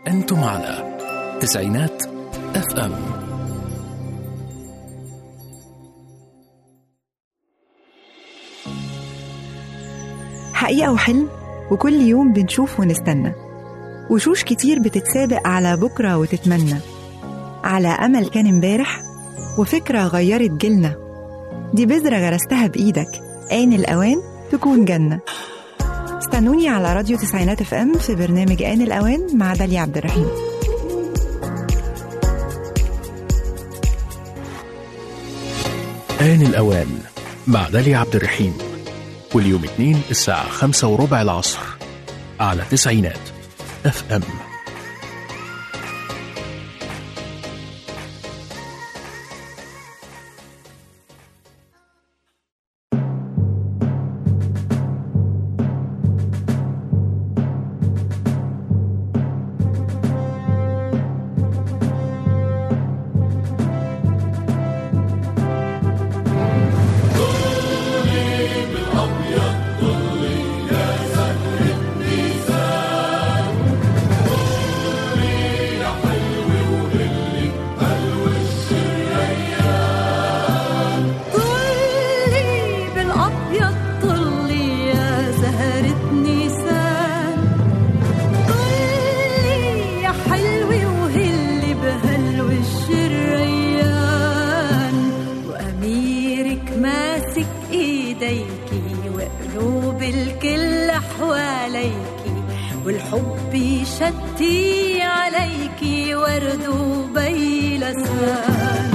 أنتم على تسعينات اف ام حقيقة وحلم وكل يوم بنشوف ونستنى وشوش كتير بتتسابق على بكرة وتتمنى على أمل كان امبارح وفكرة غيرت جيلنا دي بذرة غرستها بإيدك آن الأوان تكون جنة استنوني على راديو تسعينات اف ام في برنامج آن الأوان مع داليا عبد الرحيم آن الأوان مع داليا عبد الرحيم كل يوم اثنين الساعة خمسة وربع العصر على تسعينات اف ام طلي بالأبيض طلي يا زهرة نيسان طلي يا حلوة وهلي بهالوش الريان وأميرك ماسك إيديكي وقلوب الكل حواليكي والحب يشتي عليكي ورد وبيلسان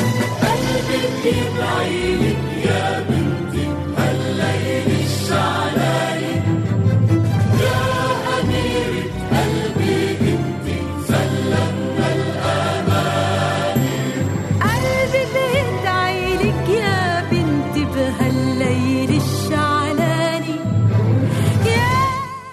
قلبي بيدعي لك يا بنتي بهالليل الشعلاني يا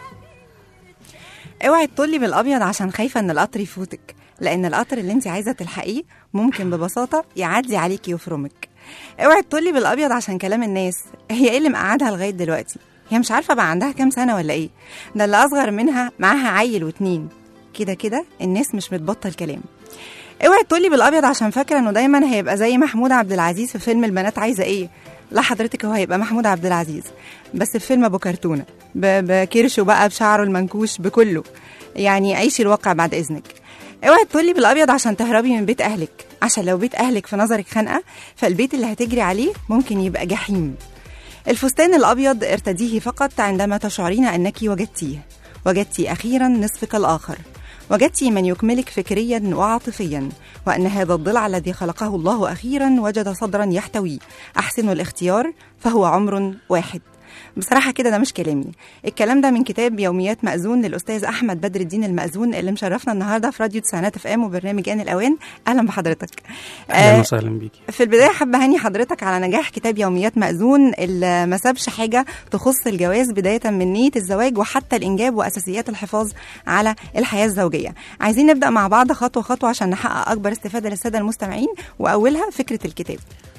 اوعي تطلي بالابيض عشان خايفه ان القطر يفوتك لان القطر اللي انت عايزه تلحقيه ممكن ببساطه يعدي عليكي ويفرمك اوعي تطلي بالابيض عشان كلام الناس هي ايه اللي مقعدها لغايه دلوقتي هي مش عارفه بقى عندها كام سنه ولا ايه ده اللي اصغر منها معاها عيل واتنين كده كده الناس مش بتبطل كلام اوعي تقولي بالابيض عشان فاكره انه دايما هيبقى زي محمود عبد العزيز في فيلم البنات عايزه ايه لا حضرتك هو هيبقى محمود عبد العزيز بس في فيلم ابو كرتونه ب- بكرشه بقى بشعره المنكوش بكله يعني عيشي الواقع بعد اذنك اوعي تقولي بالابيض عشان تهربي من بيت اهلك عشان لو بيت اهلك في نظرك خانقه فالبيت اللي هتجري عليه ممكن يبقى جحيم الفستان الابيض ارتديه فقط عندما تشعرين انك وجدتيه وجدت اخيرا نصفك الاخر وجدت من يكملك فكريا وعاطفيا وان هذا الضلع الذي خلقه الله اخيرا وجد صدرا يحتويه احسن الاختيار فهو عمر واحد بصراحه كده ده مش كلامي الكلام ده من كتاب يوميات مأذون للاستاذ احمد بدر الدين المأذون اللي مشرفنا النهارده في راديو تسعينات اف ام وبرنامج ان الاوان اهلا بحضرتك اهلا آه، وسهلا بيكي في البدايه حابه هني حضرتك على نجاح كتاب يوميات مأذون اللي ما سابش حاجه تخص الجواز بدايه من نيه الزواج وحتى الانجاب واساسيات الحفاظ على الحياه الزوجيه. عايزين نبدا مع بعض خطوه خطوه عشان نحقق اكبر استفاده للساده المستمعين واولها فكره الكتاب.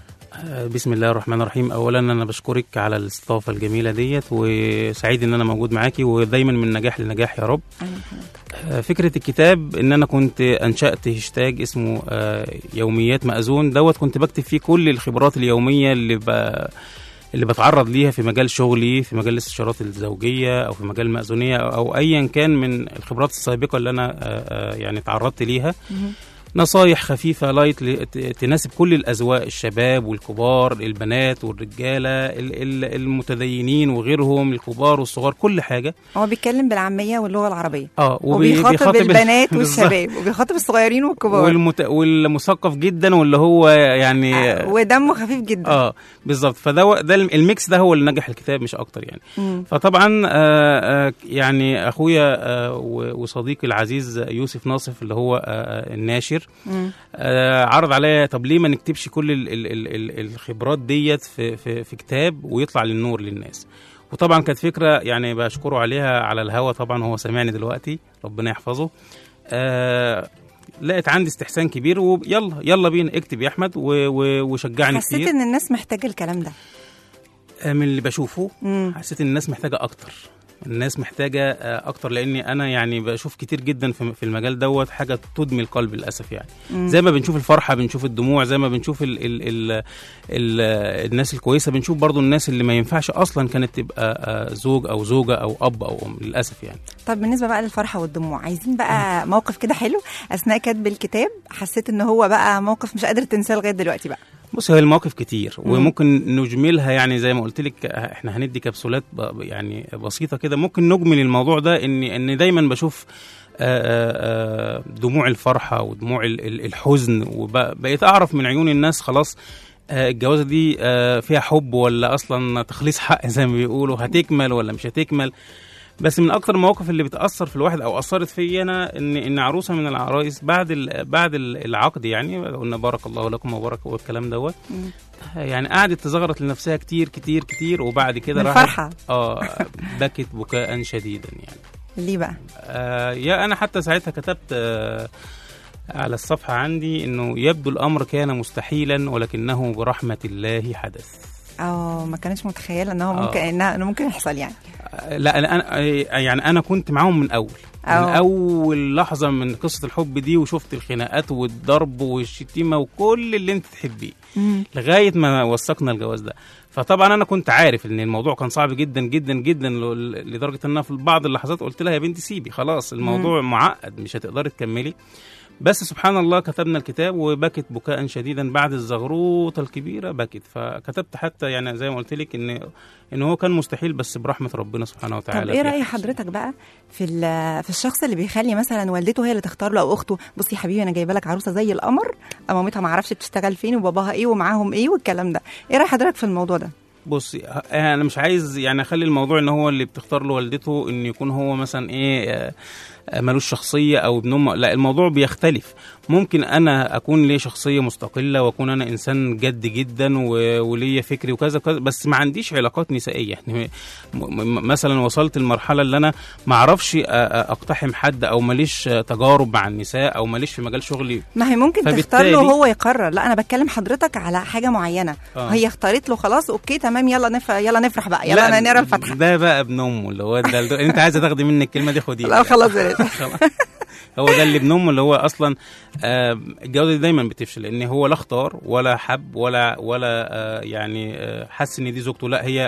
آه، بسم الله الرحمن الرحيم اولا انا بشكرك على الاستضافه الجميله ديت وسعيد ان انا موجود معاكي ودايما من نجاح لنجاح يا رب آه، فكره الكتاب ان انا كنت انشات هاشتاج اسمه آه، يوميات مأذون دوت كنت بكتب فيه كل الخبرات اليوميه اللي ب... اللي بتعرض ليها في مجال شغلي في مجال الاستشارات الزوجيه او في مجال المأذونيه او, أو ايا كان من الخبرات السابقه اللي انا آه، آه، يعني تعرضت ليها نصايح خفيفة لايت ل- ت- تناسب كل الأذواق الشباب والكبار البنات والرجالة ال- ال- المتدينين وغيرهم الكبار والصغار كل حاجة هو بيتكلم بالعاميه واللغه العربيه. اه وبي- وبيخاطب بيخاطب ال- البنات بالظبط. والشباب وبيخاطب الصغيرين والكبار والمت... والمثقف جدا واللي هو يعني آه، ودمه خفيف جدا. اه بالظبط فده ده الميكس ده هو اللي نجح الكتاب مش اكتر يعني مم. فطبعا آه، آه، يعني اخويا آه، و- وصديقي العزيز يوسف ناصف اللي هو آه، آه، الناشر مم. آه، عرض عليا طب ليه ما نكتبش كل ال ال ال ال الخبرات ديت في, في, في كتاب ويطلع للنور للناس وطبعا كانت فكره يعني بشكره عليها على الهوا طبعا هو سامعني دلوقتي ربنا يحفظه آه لقيت عندي استحسان كبير ويلا يلا بينا اكتب يا احمد و- و- وشجعني حسيت كتير ان الناس محتاجه الكلام ده. آه، من اللي بشوفه مم. حسيت ان الناس محتاجه اكتر الناس محتاجه آه، اكتر لاني انا يعني بشوف كتير جدا في في المجال دوت حاجه تدمي القلب للاسف يعني مم. زي ما بنشوف الفرحه بنشوف الدموع زي ما بنشوف ال ال ال ال الناس الكويسه بنشوف برضو الناس اللي ما ينفعش اصلا كانت تبقى آه، زوج او زوجه او اب او ام للاسف يعني طب بالنسبه بقى للفرحه والدموع عايزين بقى موقف كده حلو اثناء كتب الكتاب حسيت ان هو بقى موقف مش قادر تنساه لغايه دلوقتي بقى بص هي المواقف كتير مم. وممكن نجملها يعني زي ما قلت لك احنا هندي كبسولات ب- يعني بسيطه كده ممكن نجمل الموضوع ده ان ان دايما بشوف آه، آه، آه، دموع الفرحه ودموع ال- ال- الحزن وبقيت اعرف من عيون الناس خلاص آه، الجوازه دي آه، فيها حب ولا اصلا تخليص حق زي ما بيقولوا هتكمل ولا مش هتكمل بس من اكتر المواقف اللي بتاثر في الواحد او اثرت فيا انا ان ان عروسه من العرايس بعد ال- بعد ال- العقد يعني قلنا بارك الله لكم وبارك والكلام دوت مم. يعني قعدت تزغرط لنفسها كتير كتير كتير وبعد كده من راحت الفرحه اه بكت بكاء شديدا يعني ليه بقى آه يا انا حتى ساعتها كتبت آه على الصفحه عندي انه يبدو الامر كان مستحيلا ولكنه برحمه الله حدث اه ما كانتش متخيله ان هو آه. ممكن انه إنه ممكن يحصل يعني آه، لا لا، انا آه، يعني انا كنت معاهم من اول من أه. اول لحظه من قصه الحب دي وشفت الخناقات والضرب والشتيمه وكل اللي انت تحبيه مم. لغايه ما وثقنا الجواز ده فطبعا انا كنت عارف ان الموضوع كان صعب جدا جدا جدا ل- لدرجه ان انا في بعض اللحظات قلت لها يا بنتي سيبي خلاص الموضوع معقد مش هتقدري تكملي بس سبحان الله كتبنا الكتاب وبكت بكاء شديدا بعد الزغروطه الكبيره بكت فكتبت حتى يعني زي ما قلت لك ان ان هو كان مستحيل بس برحمه ربنا سبحانه طب وتعالى ايه فيها. راي حضرتك بقى في ال- في الشخص اللي بيخلي مثلا والدته هي اللي تختار له او اخته بصي يا حبيبي انا جايبه لك عروسه زي القمر مامتها ما اعرفش بتشتغل فين وباباها ايه ومعاهم ايه والكلام ده ايه راي حضرتك في الموضوع ده بصي ه- انا مش عايز يعني اخلي الموضوع ان هو اللي بتختار له والدته ان يكون هو مثلا ايه آه، آه، ملوش شخصيه او ابن امه لا الموضوع بيختلف ممكن انا اكون لي شخصيه مستقله واكون انا انسان جد جدا و- وليا فكري وكذا وكذا بس ما عنديش علاقات نسائيه يعني م- م- مثلا وصلت المرحله اللي انا ما اعرفش آه، آه، اقتحم حد او ماليش آه، تجارب مع النساء او ماليش في مجال شغلي ما هي ممكن تختار له فبالتالي- هو يقرر لا انا بتكلم حضرتك على حاجه معينه آه. هي اختارت له خلاص اوكي تمام يلا نف... يلا نفرح بقى يلا نقرا الفاتحه ده بقى ابن امه اللي هو ده ده- انت عايزه تاخدي مني الكلمه دي خديها لا خلاص بلاش خلاص. هو ده اللي ابن امه اللي هو اصلا آه، الجوازه دي دايما بتفشل لان هو لا اختار ولا حب ولا ولا آه، يعني آه، حس ان دي زوجته لا هي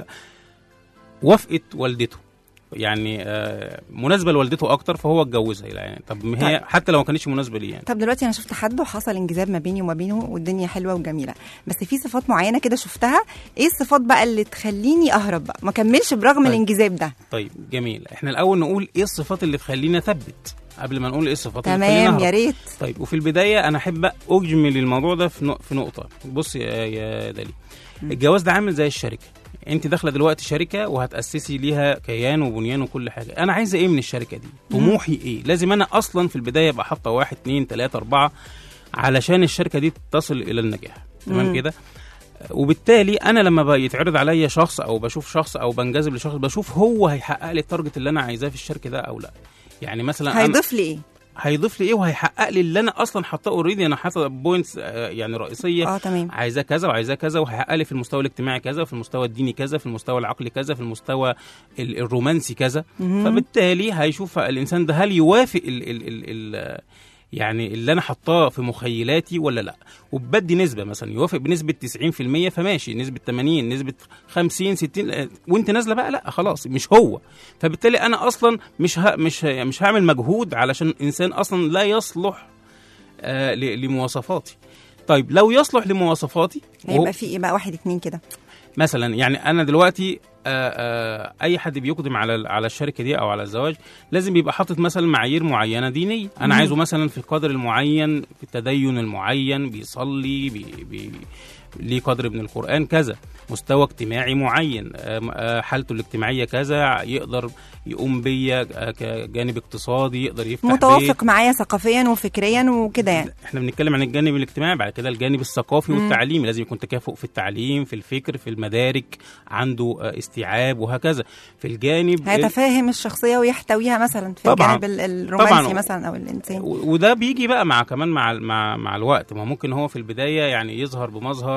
وافقت والدته يعني آه، مناسبه لوالدته اكتر فهو اتجوزها يعني طب ما هي طيب. حتى لو ما كانتش مناسبه ليه يعني طب دلوقتي انا شفت حد وحصل انجذاب ما بيني وما بينه والدنيا حلوه وجميله بس في صفات معينه كده شفتها ايه الصفات بقى اللي تخليني اهرب بقى ما كملش برغم طيب. الانجذاب ده طيب جميل احنا الاول نقول ايه الصفات اللي تخلينا ثبت قبل ما نقول ايه الصفات اللي تخلينا تمام نهرب. يا ريت طيب وفي البدايه انا احب اجمل الموضوع ده في نق- في نقطه بص يا يا دالي الجواز ده عامل زي الشركه انت داخله دلوقتي شركه وهتاسسي ليها كيان وبنيان وكل حاجه انا عايزه ايه من الشركه دي طموحي ايه لازم انا اصلا في البدايه ابقى حاطه واحد اتنين تلاته اربعه علشان الشركه دي تصل الى النجاح تمام مم. كده وبالتالي انا لما بقى يتعرض عليا شخص او بشوف شخص او بنجذب لشخص بشوف هو هيحقق لي التارجت اللي انا عايزاه في الشركه ده او لا يعني مثلا أنا- هيضيف لي ايه هيضيف لي ايه وهيحقق لي اللي انا اصلا حاطاه اوريدي انا حاطط بوينتس يعني رئيسيه اه تمام عايزاه كذا وعايزاه كذا وهيحقق لي في المستوى الاجتماعي كذا في المستوى الديني كذا في المستوى العقلي كذا في المستوى ال- الرومانسي كذا مهم. فبالتالي هيشوف الانسان ده هل يوافق ال ال ال ال يعني اللي انا حطاه في مخيلاتي ولا لا وبدي نسبه مثلا يوافق بنسبه 90% فماشي نسبه 80 نسبه 50 60 آه، وانت نازله بقى لا خلاص مش هو فبالتالي انا اصلا مش ه... مش ه... مش هعمل مجهود علشان انسان اصلا لا يصلح آه ل... لمواصفاتي طيب لو يصلح لمواصفاتي وهو- هيبقى في ايه بقى واحد اتنين كده مثلا يعني انا دلوقتي آه، آه، اي حد بيقدم على على الشركه دي او على الزواج لازم يبقى حاطط مثلا معايير معينه دينيه انا عايزه مثلا في القدر المعين في التدين المعين بيصلي بي بي ليه قدر من القران كذا مستوى اجتماعي معين آه، آه، حالته الاجتماعيه كذا يقدر يقوم بيا آه، كجانب اقتصادي يقدر يفتح بيت. متوافق معايا ثقافيا وفكريا وكده يعني احنا بنتكلم عن الجانب الاجتماعي بعد كده الجانب الثقافي مم. والتعليمي لازم يكون تكافؤ في التعليم في الفكر في المدارك عنده آه، استيعاب وهكذا في الجانب هيتفاهم الشخصيه ويحتويها مثلا في طبعاً. الجانب ال- الرومانسي طبعاً. مثلا او الانساني و- وده بيجي بقى مع كمان مع مع مع الوقت ما ممكن هو في البدايه يعني يظهر بمظهر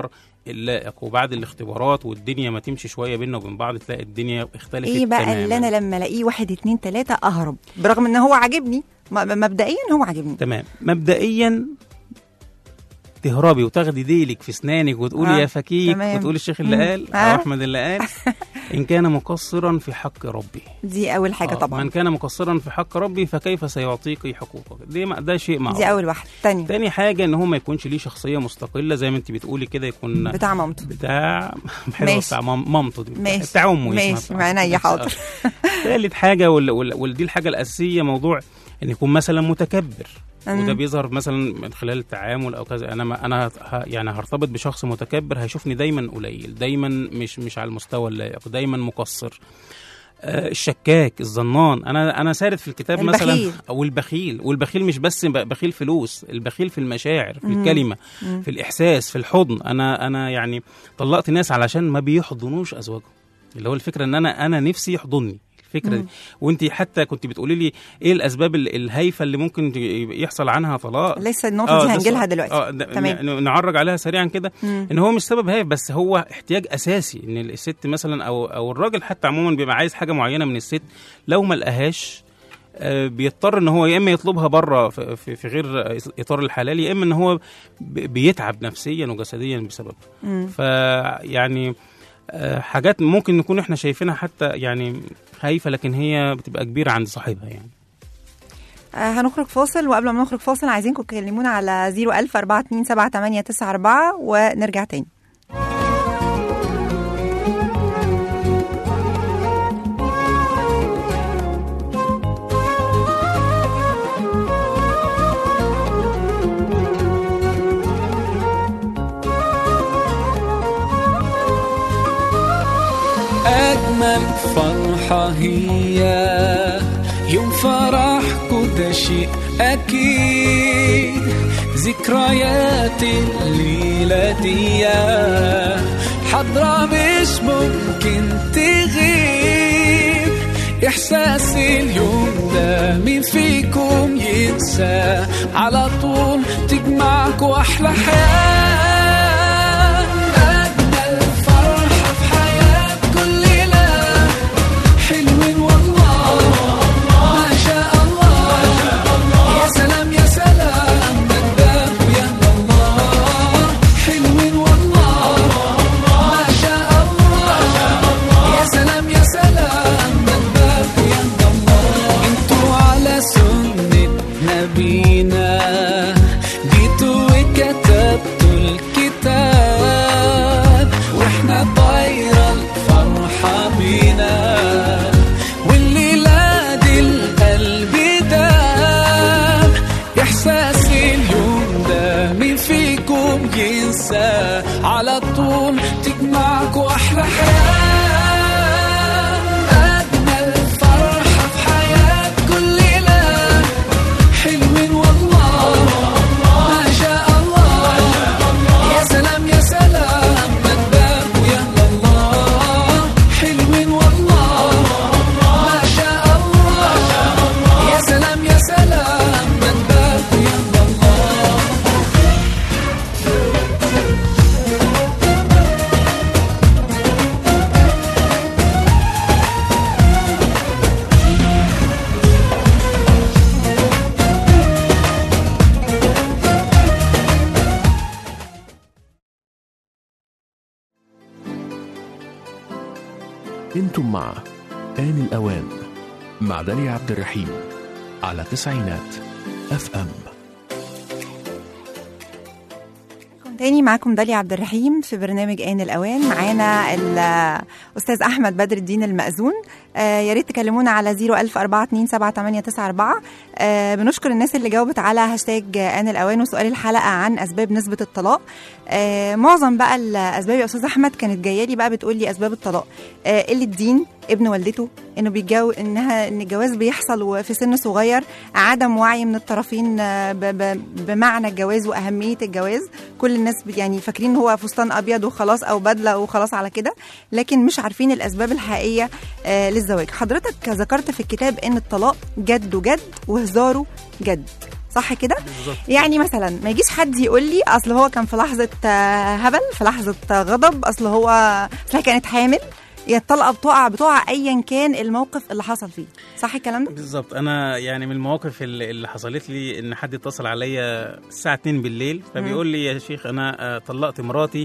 اللائق وبعد الاختبارات والدنيا ما تمشي شويه بينا وبين بعض تلاقي الدنيا اختلفت ايه بقى تماماً. اللي انا لما الاقيه واحد اتنين تلاته اهرب برغم ان هو عاجبني م- مبدئيا هو عاجبني تمام مبدئيا تهربي وتاخدي ديلك في اسنانك وتقولي آه، يا فكيك تمام. وتقولي الشيخ اللي مم. قال آه. او احمد اللي قال ان كان مقصرا في حق ربي دي اول حاجه آه، طبعا من كان مقصرا في حق ربي فكيف سيعطيك حقوقك دي ما- ده شيء معروف دي اول واحده تانية تاني حاجه ان هو ما يكونش ليه شخصيه مستقله زي ما انت بتقولي كده يكون بتاع مامته بتاع حلوه ماشي. بتاع مام- مامته دي ماشي. بتاع امه ماشي، اسمها. مع عينيا، حاضر. ثالث حاجه وال- وال- ودي الحاجه الاساسيه موضوع ان يكون مثلا متكبر مم. وده بيظهر مثلا من خلال التعامل او كذا انا ما انا ه- يعني هرتبط بشخص متكبر هيشوفني دايما قليل دايما مش مش على المستوى اللائق دايما مقصر آه، الشكاك الظنان انا انا سارد في الكتاب البخيل. مثلا او البخيل والبخيل مش بس ب- بخيل فلوس البخيل في المشاعر في مم. الكلمه مم. في الاحساس في الحضن انا انا يعني طلقت ناس علشان ما بيحضنوش ازواجهم اللي هو الفكره ان انا انا نفسي يحضني الفكره دي وانت حتى كنت بتقولي لي ايه الاسباب ال- الهايفه اللي ممكن ت- يحصل عنها طلاق لسه النقطه دي ده هنجيلها سؤال. دلوقتي اه ده- تمام ن- نعرج عليها سريعا كده مم. ان هو مش سبب هايف بس هو احتياج اساسي ان الست مثلا او او الراجل حتى عموما بيبقى عايز حاجه معينه من الست لو ما لقاهاش آه، بيضطر ان هو يا اما يطلبها بره في, في, في غير اطار الحلال يا اما ان هو ب- بيتعب نفسيا وجسديا بسببها مم. فيعني آه، حاجات ممكن نكون احنا شايفينها حتى يعني خايفه لكن هي بتبقى كبيره عند صاحبها يعني آه هنخرج فاصل وقبل ما نخرج فاصل عايزينكم تكلمونا على 01000 427 ونرجع تاني أجمل فرحة هي يوم فرحكوا ده شيء أكيد ذكريات الليلة دي حضرة مش ممكن تغيب إحساس اليوم ده مين فيكم ينسى على طول تجمعكوا أحلى حياة أجمل فرحة في حياة كل ليلة حلوين والله ما شاء الله يا سلام يا سلام مجداه يا الله حلوين والله ما شاء الله يا سلام يا سلام مجداه يا الله انتوا على سنة نبينا جيتوا وكتبتوا الكتاب واحنا طايرة الفرحة بينا والليلة دي القلب داب إحساس اليوم ده مين فيكم ينسى على طول تجمعكوا أحلى حياة أجمل فرحة في حياة كل ليلة حلوين والله ما شاء الله يا سلام يا سلام مجداه يا الله حلوين والله ما شاء الله يا سلام يا سلام مجداه يا الله انتم مع آن الأوان مع داليا عبد الرحيم على تسعينات اف ام تاني معاكم داليا عبد الرحيم في برنامج آن الأوان معانا الأستاذ أحمد بدر الدين المأذون آه يا ريت تكلمونا على 010427894 آه بنشكر الناس اللي جاوبت على هاشتاج آن الأوان وسؤال الحلقة عن أسباب نسبة الطلاق آه معظم بقى الأسباب يا أستاذ أحمد كانت جاية لي بقى بتقول لي أسباب الطلاق آه قلة دين ابن والدته انه بيتجو انها ان الجواز بيحصل وفي سن صغير عدم وعي من الطرفين آه، ب- ب- بمعنى الجواز واهميه الجواز كل الناس بي- يعني فاكرين هو فستان ابيض وخلاص او بدله وخلاص على كده لكن مش عارفين الاسباب الحقيقيه آه، للزواج حضرتك ذكرت في الكتاب ان الطلاق جد جد وهزاره جد صح كده بالظبط يعني مثلا ما يجيش حد يقول لي اصل هو كان في لحظه آه، هبل في لحظه آه، غضب اصل هو اصل كانت حامل هي الطلقه بتقع بتقع ايا كان الموقف اللي حصل فيه صح الكلام ده بالظبط انا يعني من المواقف اللي اللي حصلت لي ان حد اتصل عليا الساعه 2 بالليل فبيقول لي يا شيخ انا آه، طلقت مراتي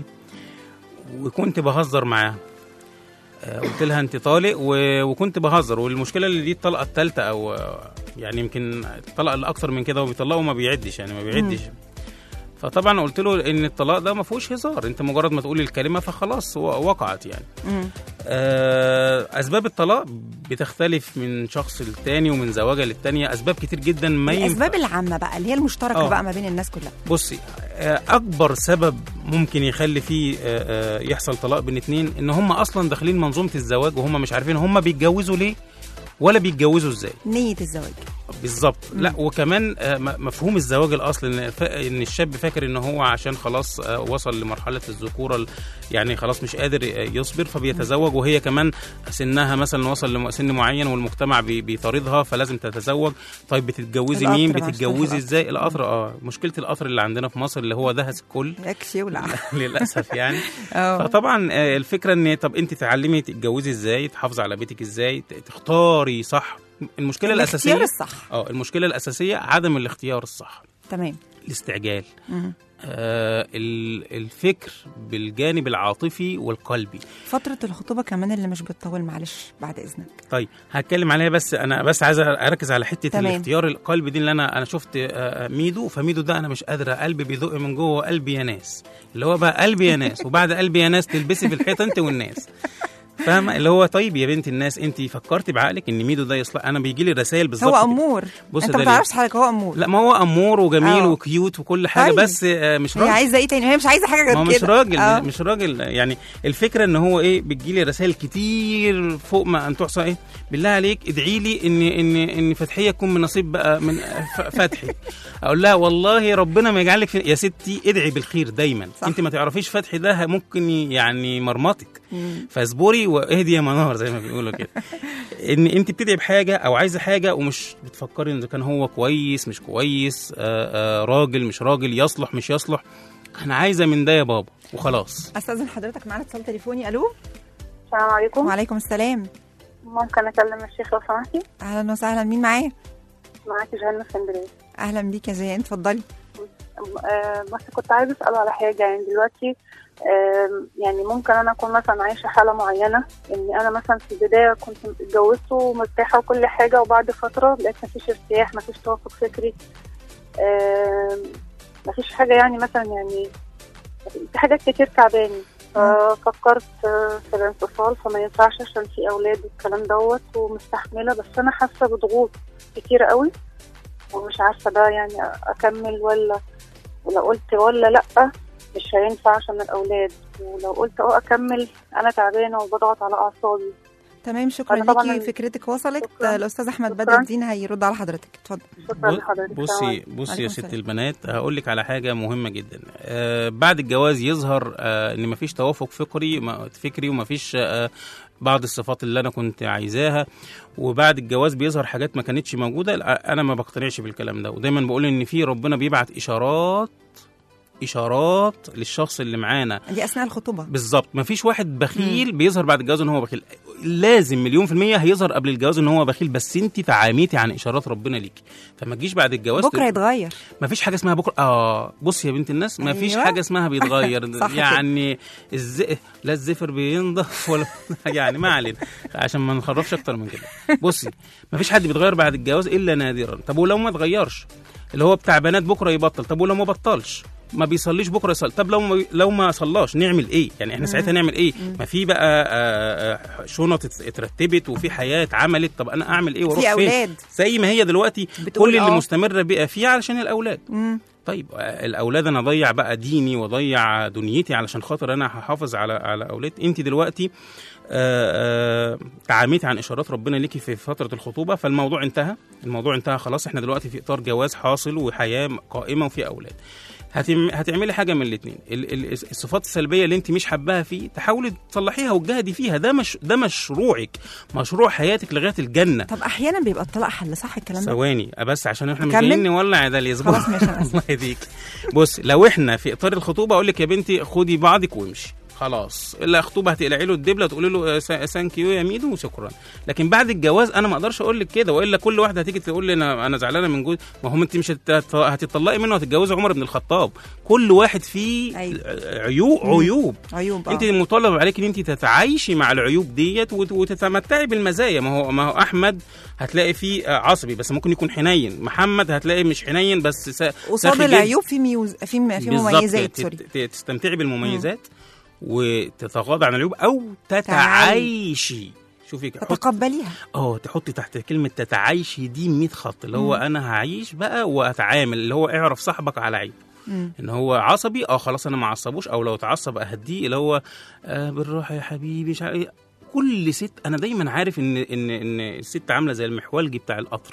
وكنت بهزر معاها آه، قلت لها انت طالق و- وكنت بهزر والمشكله اللي دي الطلقه الثالثه او آه، يعني يمكن الطلقه اللي اكتر من كده وبيطلقوا ما بيعدش يعني ما بيعدش فطبعا قلت له ان الطلاق ده ما فيهوش هزار انت مجرد ما تقول الكلمه فخلاص و- وقعت يعني مم. آه، اسباب الطلاق بتختلف من شخص للتاني ومن زواجه للتانية اسباب كتير جدا ما ينفع الاسباب العامه بقى اللي هي المشتركه آه. بقى ما بين الناس كلها بصي آه، اكبر سبب ممكن يخلي فيه آه، آه، يحصل طلاق بين اتنين ان هم اصلا داخلين منظومه الزواج وهم مش عارفين هم بيتجوزوا ليه ولا بيتجوزوا ازاي نيه الزواج بالظبط لا وكمان آه، م- مفهوم الزواج الاصل ان ف- ان الشاب فاكر ان هو عشان خلاص آه، وصل لمرحله الذكوره ال- يعني خلاص مش قادر آه، يصبر فبيتزوج وهي كمان سنها مثلا وصل لسن معين والمجتمع بي- بيطاردها فلازم تتزوج طيب بتتجوزي القطر مين بقى، اشتغل في بتتجوزي القطر. ازاي القطر اه مشكله القطر اللي عندنا في مصر اللي هو دهس الكل يكشي يولع للاسف يعني اه فطبعا آه، الفكره ان طب انت تتعلمي تتجوزي ازاي تحافظي على بيتك ازاي ت- تختاري صح المشكله الاساسيه الاختيار الصح اه المشكله الاساسيه عدم الاختيار الصح تمام الاستعجال مم. آه ال- الفكر بالجانب العاطفي والقلبي فتره الخطوبه كمان اللي مش بتطول معلش بعد اذنك طيب هتكلم عليها بس انا بس عايز اركز على حته تمام. الاختيار القلبي دي اللي انا انا شفت آه، آه، ميدو فميدو ده انا مش قادره قلبي بيدق من جوه قلبي يا ناس اللي هو بقى قلبي يا ناس وبعد قلبي يا ناس تلبسي في الحيطه انت والناس فاهمه اللي هو طيب يا بنت الناس انت فكرتي بعقلك ان ميدو ده يصلح انا بيجي لي رسائل بالظبط هو كده. امور بص انت ده ما ليه؟ تعرفش حضرتك هو امور لا ما هو امور وجميل آه. وكيوت وكل حاجه طيب. بس آه، مش هي راجل عايزه ايه تاني هي مش عايزه حاجه غير ما هو كده مش راجل آه. مش راجل يعني الفكره ان هو ايه بتجيلي رسائل كتير فوق ما ان تحصى ايه بالله عليك ادعي لي ان ان ان فتحيه تكون من نصيب بقى من ف- فتحي اقول لها والله ربنا ما يجعلك في يا ستي ادعي بالخير دايما صح. انت ما تعرفيش فتحي ده ممكن ي- يعني مرمطك مم. فاصبري واهدي يا منار زي ما بيقولوا كده ان انت بتدعي بحاجه او عايزه حاجه ومش بتفكري ان إذا كان هو كويس مش كويس آآ آآ راجل مش راجل يصلح مش يصلح انا عايزه من ده يا بابا وخلاص استاذن حضرتك معانا اتصال تليفوني الو السلام عليكم وعليكم السلام ممكن اكلم الشيخ لو سمحتي اهلا وسهلا مين معايا معاكي جهان من اسكندريه اهلا بيك يا جيان اتفضلي آه، بس كنت عايزه اساله على حاجه يعني دلوقتي آم، يعني ممكن انا اكون مثلا عايشه حاله معينه اني انا مثلا في البدايه كنت اتجوزت ومرتاحه وكل حاجه وبعد فتره لقيت مفيش ارتياح مفيش توافق فكري آم، مفيش حاجه يعني مثلا يعني في حاجات كتير تعباني ففكرت آه، في الانفصال فما ينفعش عشان في اولاد والكلام دوت ومستحمله بس انا حاسه بضغوط كتير قوي ومش عارفه ده يعني اكمل ولا ولو قلت ولا لا مش هينفع عشان الاولاد ولو قلت اه اكمل انا تعبانه وبضغط على اعصابي تمام شكرا أنا طبعاً ليكي ال- فكرتك وصلت شكراً. الاستاذ احمد شكراً. بدر الدين هيرد على حضرتك اتفضل شكرا ب- لحضرتك السلام بصي عليكم. بصي يا عليكم ست السلام. البنات هقول لك على حاجه مهمه جدا آه بعد الجواز يظهر آه ان مفيش توافق فكري ما- فكري ومفيش آه بعض الصفات اللي انا كنت عايزاها وبعد الجواز بيظهر حاجات ما كانتش موجوده لا، انا ما بقتنعش بالكلام ده ودايما بقول ان في ربنا بيبعت اشارات اشارات للشخص اللي معانا دي اثناء الخطوبه بالظبط مفيش واحد بخيل بيظهر بعد الجواز ان هو بخيل لازم مليون في المية هيظهر قبل الجواز ان هو بخيل بس انت تعاميتي عن اشارات ربنا ليكي فما تجيش بعد الجواز بكره تقولي- يتغير مفيش حاجه اسمها بكره اه بص يا بنت الناس مفيش أيوة. حاجه اسمها بيتغير صح كده. يعني الز... لا الزفر بينضف ولا يعني ما علينا عشان ما نخرفش اكتر من كده بصي مفيش حد بيتغير بعد الجواز الا نادرا طب ولو ما اتغيرش اللي هو بتاع بنات بكره يبطل طب ولو ما بطلش ما بيصليش بكره يصلي طب لو ما لو ما صلاش نعمل ايه يعني احنا ساعتها نعمل ايه ما في بقى آه، آه، شنط ات- اترتبت وفي حياه اتعملت طب انا اعمل ايه واروح في فين اولاد زي ما هي دلوقتي بتقول كل اللي آه. مستمره بقى فيه علشان الاولاد مم. طيب آه، الاولاد انا اضيع بقى ديني واضيع دنيتي علشان خاطر انا هحافظ على على اولاد انت دلوقتي آه، آه، تعاميتي عن اشارات ربنا ليكي في فتره الخطوبه فالموضوع انتهى الموضوع انتهى خلاص احنا دلوقتي في اطار جواز حاصل وحياه قائمه وفي اولاد هتم... هتعملي حاجه من الاثنين الصفات السلبيه اللي انت مش حباها فيه تحاولي تصلحيها وتجاهدي فيها ده مش ده مشروعك مشروع حياتك لغايه الجنه طب احيانا بيبقى الطلاق حل صح الكلام ده ثواني بس عشان احنا مش نكمل؟ جايين نولع ده الاسبوع خلاص ماشي، أنا آسفة. الله يهديك بص لو احنا في اطار الخطوبه اقول لك يا بنتي خدي بعضك وامشي خلاص الا خطوبه هتقلعي له الدبله تقولي له ثانك يو يا ميدو وشكرا لكن بعد الجواز انا ما اقدرش اقول لك كده والا كل واحده هتيجي تقول لي انا انا زعلانه من جوزي ما هم انت مش هتت- هتطلقي منه وهتتجوزي عمر بن الخطاب كل واحد فيه أيوة. عيوب عيوب عيوب انت آه. مطالب عليك ان انت تتعايشي مع العيوب ديت وت- وتتمتعي بالمزايا ما هو ما هو احمد هتلاقي فيه آه، عصبي بس ممكن يكون حنين محمد هتلاقي مش حنين بس سا- قصاد ساخي جدا. العيوب في ميوز في م- في بالظبط، مميزات ت- سوري ت- تستمتعي بالمميزات وتتغاضى عن العيوب او تتعايشي شوفي حط تتقبليها اه تحطي تحت كلمه تتعايشي دي 100 خط اللي هو انا هعيش بقى واتعامل اللي هو اعرف صاحبك على عيب مم. ان هو عصبي اه خلاص انا ما اعصبوش او لو اتعصب اهديه اللي هو آه بالراحه يا حبيبي مش عارف إيه. كل ست انا دايما عارف ان ان ان الست عامله زي المحولجي بتاع القطر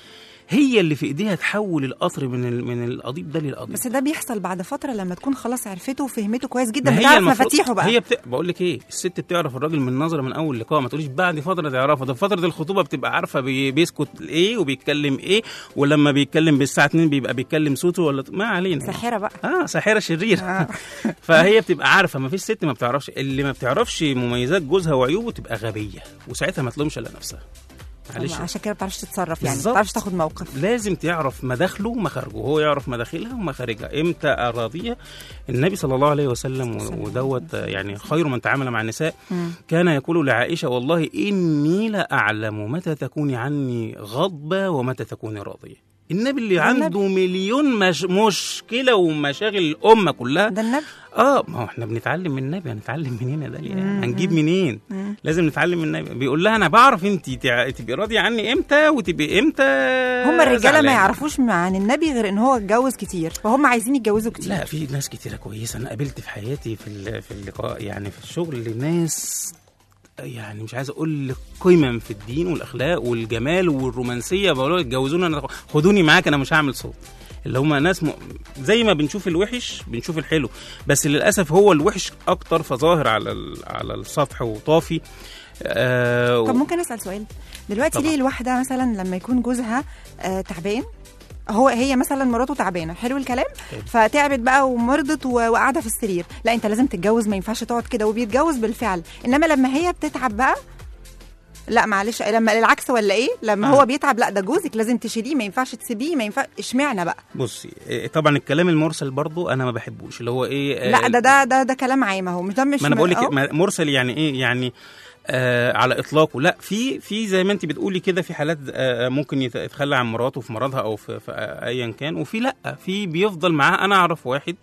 هي اللي في ايديها تحول القطر من ال- من القضيب ده للقضيب بس ده بيحصل بعد فتره لما تكون خلاص عرفته وفهمته كويس جدا ما هي بتعرف المفروض- مفاتيحه بقى هي بت... بقول لك ايه الست بتعرف الراجل من نظره من اول لقاء ما تقوليش بعد فتره تعرفه ده في فتره الخطوبه بتبقى عارفه بي... بيسكت ايه وبيتكلم ايه ولما بيتكلم بالساعه 2 بيبقى بيتكلم صوته ولا ما علينا ساحره بقى اه ساحره شريره آه. فهي بتبقى عارفه ما فيش ست ما بتعرفش اللي ما بتعرفش مميزات جوزها وعيوبه تبقى غبيه وساعتها ما تلومش الا نفسها معلش طبعا عشان كده ما بتعرفش تتصرف يعني ما بالظبط. بتعرفش تاخد موقف لازم تعرف مداخله ومخارجه هو يعرف مداخلها ومخارجها امتى اراضيها النبي صلى الله عليه وسلم و- ودوت يعني خير من تعامل مع النساء مم. كان يقول لعائشه والله اني لاعلم متى تكوني عني غضبه ومتى تكوني راضيه النبي اللي ده عنده مليون مش مشكله ومشاغل الامه كلها ده النبي اه ما هو احنا بنتعلم من النبي هنتعلم منين يا داليا مم. هنجيب منين مم. لازم نتعلم من النبي بيقول لها انا بعرف انت تع- تبقي راضيه عني امتى وتبقي امتى هم الرجاله زعلانة. ما يعرفوش عن النبي غير ان هو اتجوز كتير فهم عايزين يتجوزوا كتير لا في ناس كتيره كويسه انا قابلت في حياتي في ال- في اللقاء يعني في الشغل ناس يعني مش عايز اقول لك قمم في الدين والاخلاق والجمال والرومانسيه بقول لك اتجوزوني انا خدوني معاك انا مش هعمل صوت اللي هم ناس م... زي ما بنشوف الوحش بنشوف الحلو بس للاسف هو الوحش اكتر فظاهر على ال... على السطح وطافي آه طب ممكن اسال سؤال دلوقتي طبعا. ليه الواحده مثلا لما يكون جوزها آه تعبان هو هي مثلا مراته تعبانه حلو الكلام فتعبت بقى ومرضت و- وقاعده في السرير لا انت لازم تتجوز ما ينفعش تقعد كده وبيتجوز بالفعل انما لما هي بتتعب بقى لا معلش لما العكس ولا ايه لما آه. هو بيتعب لا ده جوزك لازم تشيليه ما ينفعش تسيبيه ما ينفع اشمعنى بقى بصي إيه، طبعا الكلام المرسل برضو انا ما بحبوش اللي هو ايه آه، لا ده ده ده, ده كلام عام اهو مش ده مش ما انا بقول لك أهو. ما- مرسل يعني ايه يعني آه على اطلاقه لا في في زي ما انت بتقولي كده في حالات آه ممكن يت- يتخلى عن مراته في مرضها او في, في آه، ايا كان وفي لا في بيفضل معاه انا اعرف واحد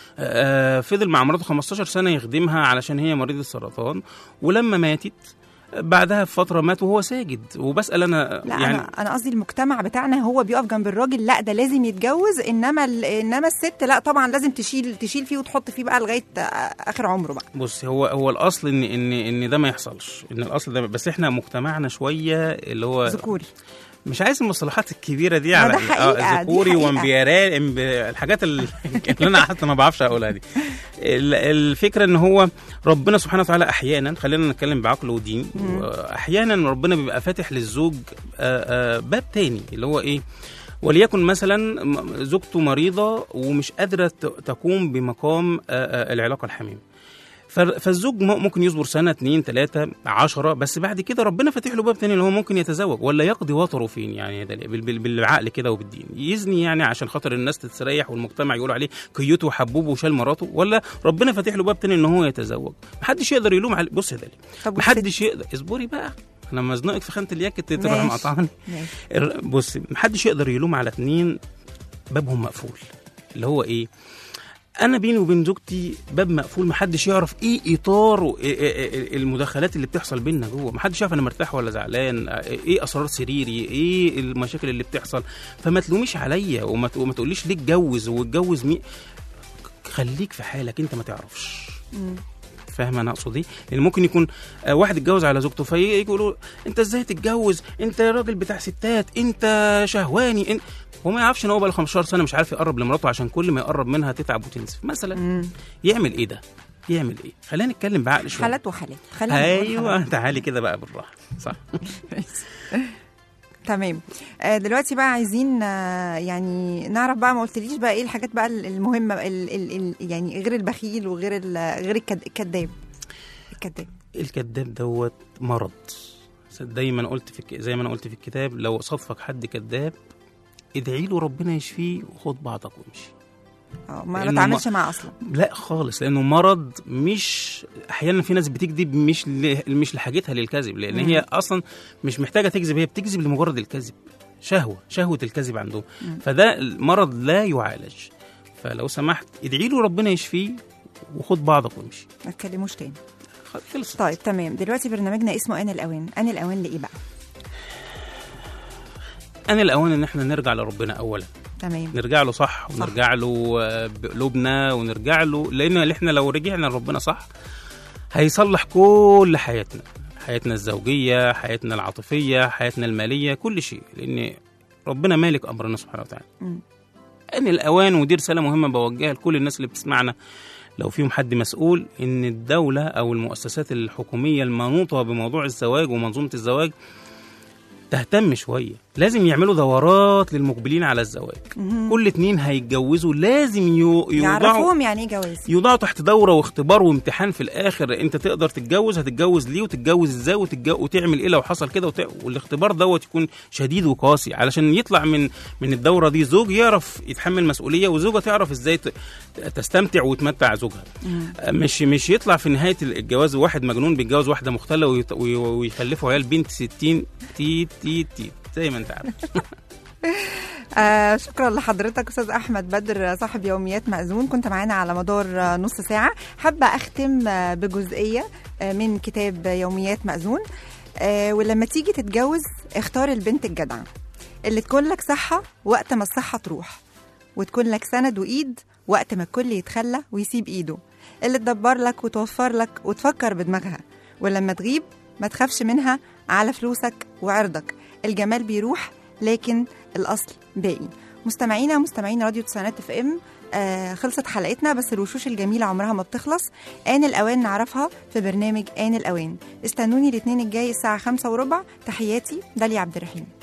آه فضل مع مراته 15 سنه يخدمها علشان هي مريضه سرطان ولما ماتت بعدها بفتره مات وهو ساجد وبسال انا لا يعني انا انا قصدي المجتمع بتاعنا هو بيقف جنب الراجل لا ده لازم يتجوز انما ال- انما الست لا طبعا لازم تشيل تشيل فيه وتحط فيه بقى لغايه آه، اخر عمره بقى بص هو هو الاصل ان ان ان ده ما يحصلش ان الاصل ده بس احنا مجتمعنا شويه اللي هو ذكوري مش عايز المصطلحات الكبيره دي ما على ده حقيقة، دي ذكوري حقيقة. وامبيارال إمب... الحاجات ال- اللي انا حتى ما بعرفش اقولها دي ال- الفكره ان هو ربنا سبحانه وتعالى احيانا خلينا نتكلم بعقل ودين احيانا ربنا بيبقى فاتح للزوج آه، آه، باب تاني اللي هو ايه وليكن مثلا م- زوجته مريضه ومش قادره ت- تقوم بمقام آه، آه، العلاقه الحميمه ف- فالزوج م- ممكن يصبر سنه اتنين تلاته عشرة بس بعد كده ربنا فاتح له باب تاني اللي هو ممكن يتزوج ولا يقضي وطره فين يعني ده بال- بال- بالعقل كده وبالدين يزني يعني عشان خاطر الناس تتريح والمجتمع يقول عليه كيوته وحبوبه وشال مراته ولا ربنا فاتح له باب تاني ان هو يتزوج محدش يقدر يلوم عليه بص يا دالي طب محدش يقدر اصبري بقى انا مزنوقك في خانه اليك تروح ماشي. مقطعني ماشي. الر- بص محدش يقدر يلوم على اتنين بابهم مقفول اللي هو ايه انا بيني وبين زوجتي باب مقفول محدش يعرف ايه اطار و- إيه- إيه- إيه المداخلات اللي بتحصل بينا جوه محدش يعرف انا مرتاح ولا زعلان ايه اسرار سريري ايه المشاكل اللي بتحصل فما تلوميش عليا وما ت- وما تقوليش ليه اتجوز واتجوز مين خليك في حالك انت ما تعرفش مم. فاهم انا اقصد ايه لان ممكن يكون آه، واحد اتجوز على زوجته فيجي يقولوا انت ازاي تتجوز انت راجل بتاع ستات انت شهواني انت هو ما يعرفش ان هو بقى 15 سنه مش عارف يقرب لمراته عشان كل ما يقرب منها تتعب وتنزف مثلا مم. يعمل ايه ده يعمل ايه خلينا نتكلم بعقل شويه حالات وحالات خلينا نقول ايوه حالات. تعالي كده بقى بالراحه صح تمام آه، دلوقتي بقى عايزين آه، يعني نعرف بقى ما قلتليش بقى ايه الحاجات بقى المهمه ال ال ال يعني غير البخيل وغير ال- غير الكد- الكذاب الكذاب الكذاب دوت مرض دايما قلت في الك- زي ما انا قلت في الكتاب لو صادفك حد كذاب ادعي له ربنا يشفيه وخد بعضك وامشي اه ما لأنه نتعاملش معاه اصلا لا خالص لانه مرض مش احيانا في ناس بتكذب مش ل... مش لحاجتها للكذب لان مم. هي اصلا مش محتاجه تكذب هي بتكذب لمجرد الكذب شهوه شهوه الكذب عندهم مم. فده المرض لا يعالج فلو سمحت ادعي له ربنا يشفيه وخد بعضك وامشي ما تكلموش تاني خلص طيب تمام دلوقتي برنامجنا اسمه آن الأوان آن الأوان لإيه بقى انا الاوان ان احنا نرجع لربنا اولا تمام نرجع له صح ونرجع له آه، بقلوبنا ونرجع له لان احنا لو رجعنا لربنا صح هيصلح كل حياتنا حياتنا الزوجيه حياتنا العاطفيه حياتنا الماليه كل شيء لان ربنا مالك امرنا سبحانه وتعالى مم. ان الاوان ودي رساله مهمه بوجهها لكل الناس اللي بتسمعنا لو فيهم حد مسؤول ان الدوله او المؤسسات الحكوميه المنوطه بموضوع الزواج ومنظومه الزواج تهتم شويه لازم يعملوا دورات للمقبلين على الزواج مهم. كل اتنين هيتجوزوا لازم يو- يوضعوا يعرفوهم يعني ايه جواز يوضعوا تحت دوره واختبار وامتحان في الاخر انت تقدر تتجوز هتتجوز ليه وتتجوز ازاي وتتجوز وتعمل ايه لو حصل كده وت... والاختبار دوت يكون شديد وقاسي علشان يطلع من من الدوره دي زوج يعرف يتحمل مسؤوليه وزوجه تعرف ازاي ت... تستمتع وتمتع زوجها مش مش يطلع في نهايه الجواز واحد مجنون بيتجوز واحده مختله ويت... وي- ويخلفوا عيال بنت 60 تي تي تي زي ما انت عارف آه شكرا لحضرتك استاذ احمد بدر صاحب يوميات مأذون كنت معانا على مدار آه، نص ساعه حابه اختم آه، بجزئيه آه، من كتاب يوميات مأذون آه ولما تيجي تتجوز اختار البنت الجدعه اللي تكون لك صحه وقت ما الصحه تروح وتكون لك سند وايد وقت ما الكل يتخلى ويسيب ايده اللي تدبر لك وتوفر لك وتفكر بدماغها ولما تغيب ما تخافش منها على فلوسك وعرضك الجمال بيروح لكن الاصل باقي مستمعينا مستمعين راديو تسعينات اف ام آه خلصت حلقتنا بس الوشوش الجميله عمرها ما بتخلص آن الأوان نعرفها في برنامج آن الأوان استنوني الاثنين الجاي الساعة خمسة وربع تحياتي داليا عبد الرحيم